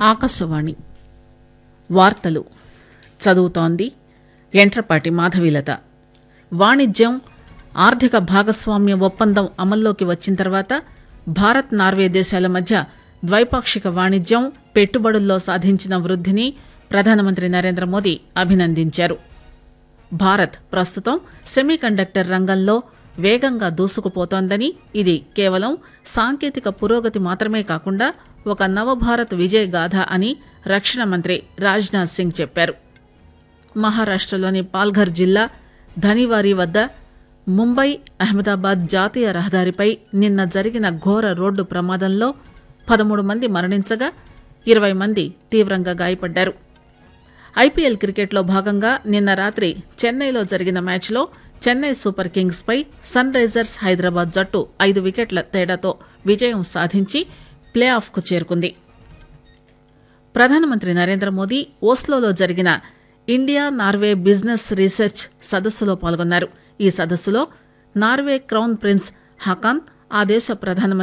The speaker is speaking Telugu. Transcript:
ఆకాశవాణి వార్తలు చదువుతోంది ఎంట్రపాటి మాధవీలత వాణిజ్యం ఆర్థిక భాగస్వామ్య ఒప్పందం అమల్లోకి వచ్చిన తర్వాత భారత్ నార్వే దేశాల మధ్య ద్వైపాక్షిక వాణిజ్యం పెట్టుబడుల్లో సాధించిన వృద్ధిని ప్రధానమంత్రి నరేంద్ర మోదీ అభినందించారు భారత్ ప్రస్తుతం సెమీకండక్టర్ రంగంలో వేగంగా దూసుకుపోతోందని ఇది కేవలం సాంకేతిక పురోగతి మాత్రమే కాకుండా ఒక నవభారత్ విజయ్ గాథ అని రక్షణ మంత్రి రాజ్నాథ్ సింగ్ చెప్పారు మహారాష్టలోని పాల్ఘర్ జిల్లా ధనివారి వద్ద ముంబై అహ్మదాబాద్ జాతీయ రహదారిపై నిన్న జరిగిన ఘోర రోడ్డు ప్రమాదంలో పదమూడు మంది మరణించగా ఇరవై మంది తీవ్రంగా గాయపడ్డారు ఐపీఎల్ క్రికెట్లో భాగంగా నిన్న రాత్రి చెన్నైలో జరిగిన మ్యాచ్లో చెన్నై సూపర్ కింగ్స్ పై సన్ రైజర్స్ హైదరాబాద్ జట్టు ఐదు వికెట్ల తేడాతో విజయం సాధించి ప్లే ఆఫ్కు చేరుకుంది ప్రధానమంత్రి నరేంద్ర మోదీ ఓస్లోలో జరిగిన ఇండియా నార్వే బిజినెస్ రీసెర్చ్ సదస్సులో పాల్గొన్నారు ఈ సదస్సులో నార్వే క్రౌన్ ప్రిన్స్ హకాన్ ఆ దేశ ప్రధానమంత్రి